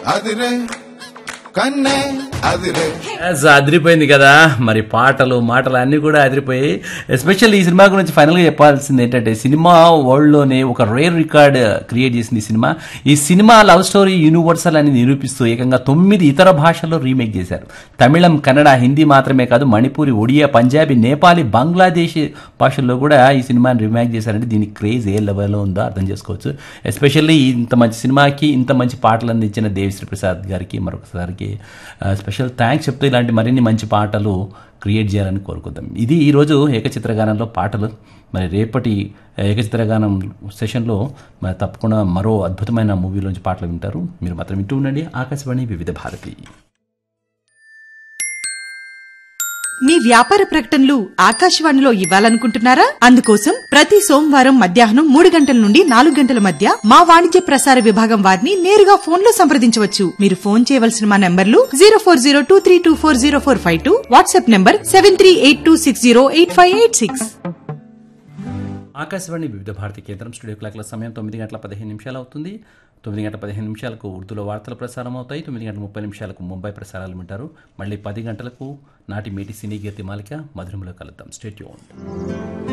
అదిరే కన్నే అదిరే Yes, అదిరిపోయింది కదా మరి పాటలు మాటలు అన్ని కూడా అదిరిపోయాయి ఎస్పెషల్ ఈ సినిమా గురించి ఫైనల్ గా చెప్పాల్సింది ఏంటంటే సినిమా వరల్డ్ లోనే ఒక రేర్ రికార్డ్ క్రియేట్ చేసింది ఈ సినిమా ఈ సినిమా లవ్ స్టోరీ యూనివర్సల్ అని నిరూపిస్తూ ఏకంగా తొమ్మిది ఇతర భాషల్లో రీమేక్ చేశారు తమిళం కన్నడ హిందీ మాత్రమే కాదు మణిపూరి ఒడియా పంజాబీ నేపాలీ బంగ్లాదేశ్ భాషల్లో కూడా ఈ సినిమాని రీమేక్ చేశారంటే దీని క్రేజ్ ఏ లెవెల్లో ఉందో అర్థం చేసుకోవచ్చు ఎస్పెషల్లీ ఇంత మంచి సినిమాకి ఇంత మంచి పాటలు అందించిన దేవిశ్రీ ప్రసాద్ గారికి మరొకసారికి స్పెషల్ థ్యాంక్స్ చెప్తూ ఇలాంటి మరిన్ని మంచి పాటలు క్రియేట్ చేయాలని కోరుకుందాం ఇది ఈరోజు ఏకచిత్రగానంలో పాటలు మరి రేపటి ఏకచిత్రగానం సెషన్లో మరి తప్పకుండా మరో అద్భుతమైన మూవీలోంచి పాటలు వింటారు మీరు మాత్రం వింటూ ఉండండి ఆకాశవాణి వివిధ భారతి మీ వ్యాపార ప్రకటనలు ఆకాశవాణిలో ఇవ్వాలనుకుంటున్నారా అందుకోసం ప్రతి సోమవారం మధ్యాహ్నం మూడు గంటల నుండి నాలుగు గంటల మధ్య మా వాణిజ్య ప్రసార విభాగం వారిని నేరుగా ఫోన్ లో సంప్రదించవచ్చు మీరు ఫోన్ చేయవలసిన మా నంబర్లు zero four zero two three two four zero four five two WhatsApp number seven three eight two six zero eight five eight six Akashvani Vividh Bharati కేంద్రం స్టూడియో క్లాక్ల సమయం తొమ్మిది గంటల పదిహేను నిమిషాలు అవుతుంది తొమ్మిది గంటల పదిహేను నిమిషాలకు ఉర్దూలో వార్తలు ప్రసారం అవుతాయి తొమ్మిది గంటల ముప్పై నిమిషాలకు ముంబై ప్రసారాలు వింటారు మళ్ళీ పది గంటలకు నాటి మేటి సినీ గీతి మాలిక మధురంలో కలుద్దాం స్టేట్యూన్